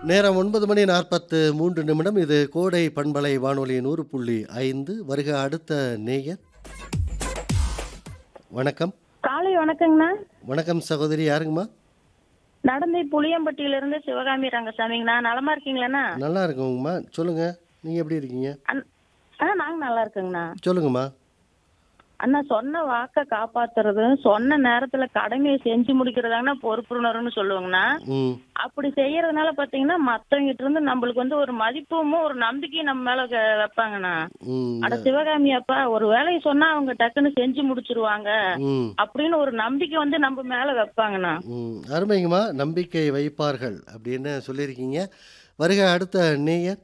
நேரம் ஒன்பது மணி நாற்பத்து மூன்று நிமிடம் இது கோடை பண்பலை வானொலி நூறு புள்ளி ஐந்து வருக அடுத்த நேயர் வணக்கம் காலை வணக்கங்கண்ணா வணக்கம் சகோதரி யாருங்கம்மா நடந்தை புளியம்பட்டியிலிருந்து சிவகாமி ரங்கசாமிங்கண்ணா நலமா இருக்கீங்களாண்ணா நல்லா இருக்குங்கம்மா சொல்லுங்க நீங்க எப்படி இருக்கீங்க அண்ணா ஆ நாங்க நல்லா இருக்கோங்கண்ணா சொல்லுங்கம்மா அண்ணா சொன்ன வாக்க காப்பாத்துறது சொன்ன நேரத்துல கடமையை செஞ்சு முடிக்கிறதாங்கண்ணா பொறுப்புணர்வுன்னு சொல்லுவாங்கண்ணா ம் அப்படி செய்யறதுனால பாத்தீங்கன்னா மத்தவங்கிட்ட இருந்து நம்மளுக்கு வந்து ஒரு மதிப்பும் ஒரு நம்பிக்கையும் நம்ம மேல வ- வைப்பாங்கண்ணா ம் அட சிவகாமி அப்பா ஒரு வேலையை சொன்னா அவங்க டக்குன்னு செஞ்சு முடிச்சிருவாங்க ம் அப்படின்னு ஒரு நம்பிக்கை வந்து நம்ம மேல வைப்பாங்கண்ணா ம் அருமைங்கம்மா நம்பிக்கை வைப்பார்கள் அப்படின்னு சொல்லியிருக்கீங்க வருக அடுத்த நேயர்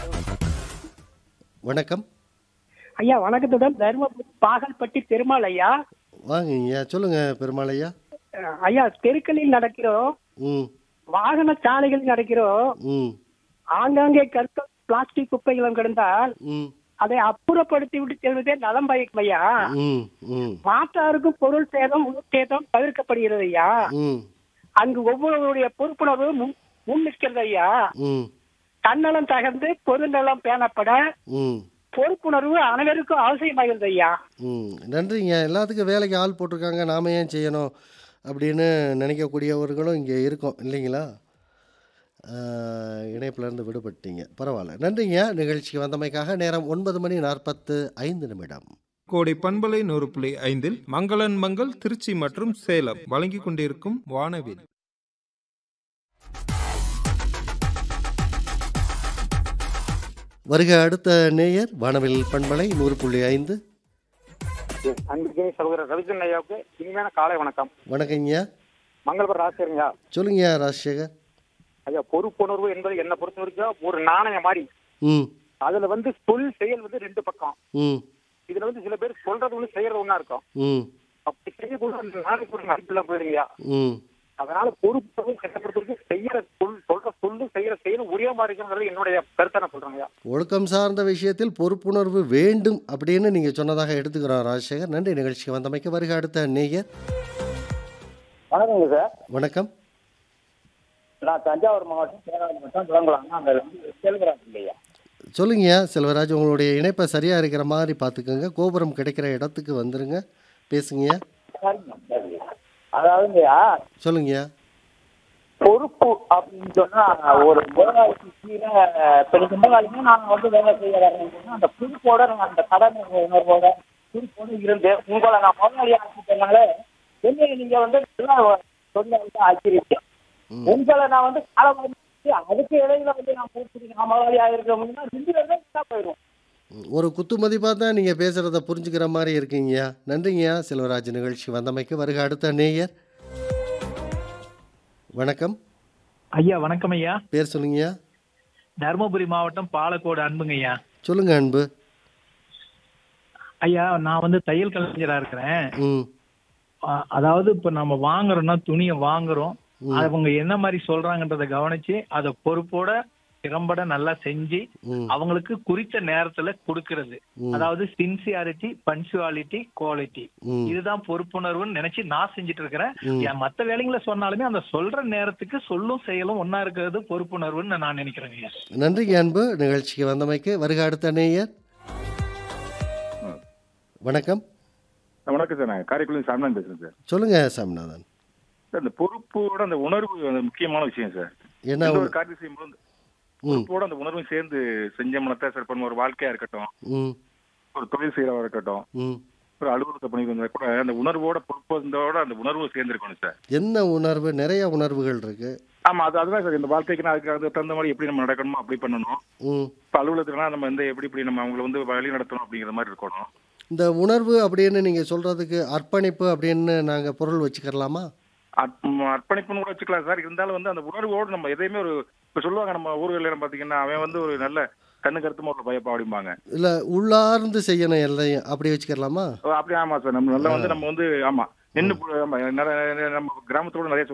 வணக்கம் ஐயா வணக்கத்துடன் தருமபுரி பாகல்பட்டி பெருமாள் ஐயா வாங்கய்யா சொல்லுங்க பெருமாளையா அஹ் ஐயா தெருக்களில் நடக்கிறோம் ம் வாகன சாலைகளில் நடக்கிறோம் ம் ஆங்காங்கே கற்கள் பிளாஸ்டிக் குப்பைகளும் கிடந்தால் ம் அதை அப்புறப்படுத்தி விட்டு செல்வதே நலம் பயக்கும் ஐயா ம் ம் மாற்றாருக்கும் பொருள் சேதம் உயிர் சேதம் தவிர்க்கப்படுகிறது ஐயா ம் அங்கு ஒவ்வொருவருடைய பொறுப்புணர்வு முன் முன் நிற்கிறது ஐயா ம் தன்னலம் தகர்ந்து பொதுநலம் பேணப்பட ம் பொறுப்புணர்வு அனைவருக்கும் அவசியமாகிறது ஐயா ம் நன்றிங்க எல்லாத்துக்கும் வேலைக்கு ஆள் போட்டிருக்காங்க நாம ஏன் செய்யணும் அப்படின்னு நினைக்கக்கூடியவர்களும் இங்கே இருக்கோம் இல்லைங்களா இணைப்பிலேருந்து விடுபட்டீங்க பரவாயில்ல நன்றிங்க நிகழ்ச்சிக்கு வந்தமைக்காக நேரம் ஒன்பது மணி நாற்பத்து ஐந்து நிமிடம் கோடை பண்பலை நூறு புள்ளி ஐந்தில் மங்களன் மங்கள் திருச்சி மற்றும் சேலம் வழங்கிக் கொண்டிருக்கும் வானவில் வருக அடுத்த நேயர் வானவில் பண்பலை நூறு புள்ளி ஐந்து அன்புக்கே சகோதரர் ரவிச்சந்திரன் ஐயாவுக்கு இனிமையான காலை வணக்கம் வணக்கங்கய்யா மங்களபுரம் ராசியருங்கய்யா சொல்லுங்கய்யா ராஜசேகர் ஐயா பொறுப்புணர்வு என்பது என்ன பொறுத்த வரைக்கும் ஒரு நாணயம் மாதிரி ம் அதுல வந்து சொல் செயல் வந்து ரெண்டு பக்கம் ம் இதுல வந்து சில பேர் சொல்றது ஒண்ணு செய்யறது ஒண்ணா இருக்கும் ம் அப்படி செய்யக்கூட அந்த நாளைக்கு ஒரு மதிப்பெல்லாம் போயிருங்கய்யா ம் அதனால பொறுப்புணர்வு என்ன பொறுத்த வரைக்கும் செய்யற சொல் சொல்ற சொல்லு செய்யற செயலும் ஒரே மாதிரி இருக்குங்கிறது என்னுடைய கருத்தை நான் சொல்றேங்கய்யா ஒழுக்கம் சார்ந்த விஷயத்தில் பொறுப்புணர்வு வேண்டும் அப்படின்னு நீங்கள் சொன்னதாக எடுத்துக்கிறோம் ராஜசேகர் நன்றி நிகழ்ச்சிக்கு வந்தமைக்கு வருக அடுத்த நேயர் வணக்கங்க சார் வணக்கம் நான் தஞ்சாவூர் மாவட்டம் சேலம் மாவட்டம் விளங்கலாம் அந்த செல்கிறாங்க இல்லையா சொல்லுங்கய்யா செல்வராஜ் உங்களுடைய இணைப்பை சரியாக இருக்கிற மாதிரி பார்த்துக்கோங்க கோபுரம் கிடைக்கிற இடத்துக்கு வந்துருங்க பேசுங்கய்யா அதாவதுங்கய்யா சொல்லுங்கய்யா பொறுப்பு அப்படின்னு சொன்னா ஒரு முதலாளிக்கு கீழே இப்ப நீங்க முதலாளிங்க நான் வந்து வேலை செய்யறேன்னு சொன்னா அந்த பொறுப்போட நான் அந்த கடமை உணர்வோட பொறுப்போட இருந்து உங்களை நான் முதலாளி ஆக்கிட்டனால என்ன நீங்க வந்து நல்லா சொல்ல வந்து ஆக்கிருக்கீங்க ம். உங்களை நான் வந்து காலம் அதுக்கு இடையில வந்து நான் பொறுப்பு நான் முதலாளி ஆயிருக்கோம்னா ரெண்டு பேரும் தான் போயிடும் ம், ஒரு குத்து மதிப்பாக தான் நீங்கள் பேசுகிறத புரிஞ்சுக்கிற மாதிரி இருக்கீங்கய்யா நன்றிங்கய்யா செல்வராஜ் நிகழ்ச்சி வந்தமைக்கு வருக அடுத்த நேயர் வணக்கம் ஐயா வணக்கம் ஐயா பேர் சொல்லுங்கய்யா தருமபுரி மாவட்டம் பாலக்கோடு அன்புங்க ஐயா சொல்லுங்க அன்பு ஐயா நான் வந்து தையல் கலைஞரா இருக்கிறேன் ம் அ- அதாவது இப்ப நம்ம வாங்குறோம்னா துணியை வாங்குறோம் ம். அவங்க என்ன மாதிரி சொல்றாங்கன்றத கவனிச்சு அதை பொறுப்போட திறம்பட நல்லா செஞ்சு ம் அவங்களுக்கு குறித்த நேரத்துல கொடுக்கறது ம். அதாவது சின்சியாரிட்டி பன்சுவாலிட்டி குவாலிட்டி ம் இதுதான் பொறுப்புணர்வுன்னு நினைச்சு நான் செஞ்சுட்டு இருக்கிறேன் ம். என் மத்த வேலைங்களை சொன்னாலுமே அந்த சொல்ற நேரத்துக்கு சொல்லும் செயலும் ஒன்னா இருக்கிறது பொறுப்புணர்வுன்னு நான் நினைக்கிறேங்க ஐயா நன்றிங்க அன்பு நிகழ்ச்சிக்கு வந்தமைக்கு வருக அடுத்த நேயர் வணக்கம் வணக்கம் சார் நான் காரைக்குடி சாமிநாதன் பேசுறேன் சார் சொல்லுங்க சாமிநாதன் சார் இந்த பொறுப்போட அந்த உணர்வு அந்த முக்கியமான விஷயம் சார் என்ன எந்த உண- ஒரு காரியம் செய்யும்போது ம் பொறுப்போட அந்த உணர்வும் சேர்ந்து செஞ்சோம்னா தான் சார் பண்ணுவோம் ஒரு வாழ்க்கையா இருக்கட்டும் ம் ஒரு தொழில் செய்யறவா இருக்கட்டும் ம் ஒரு அலுவலகத்தை பண்ணிட்டு கூட அந்த உணர்வோட பொறுப்போட அந்த உணர்வு சேர்ந்துருக்கணும் சார் என்ன உணர்வு நிறைய உணர்வுகள் இருக்கு ஆமா அது அதுதான் சார் இந்த வாழ்க்கைக்கு நான் அதுக்கு அதுக்கு தகுந்த மாதிரி எப்படி நம்ம நடக்கணுமோ அப்படி பண்ணணும் ம் இப்போ அலுவலகத்துலனா நம்ம வந்து எப்படி இப்படி நம்ம அவங்களை வந்து வழி நடத்தணும் அப்படிங்கிற மாதிரி இருக்கணும் இந்த உணர்வு அப்படின்னு நீங்கள் சொல்கிறதுக்கு அர்ப்பணிப்பு அப்படின்னு நாங்கள் பொருள் வச்சுக்கிறலாமா அர்ப்ப- அர்ப்பணிப்புன்னு கூட வச்சுக்கலாம் சார் இருந்தாலும் வந்து அந்த உணர்வோடு நம்ம எதையுமே ஒரு இப்போ சொல்லுவாங்க நம்ம ஊர்களில் பார்த்தீங்கன்னா அவன் வந்து ஒரு நல்ல கண்ணு கருத்துமா ஒரு பயப்பா அப்படிம்பாங்க இல்லை உள்ளார்ந்து செய்யணும் எல்லையும் அப்படி வச்சுக்கிறலாமா ஓ, அப்படி ஆமா சார் நம்ம நல்லா வந்து நம்ம வந்து ஆமா நின்று நம்ம நிறைய- நம்ம கிராமத்தோட நிறைய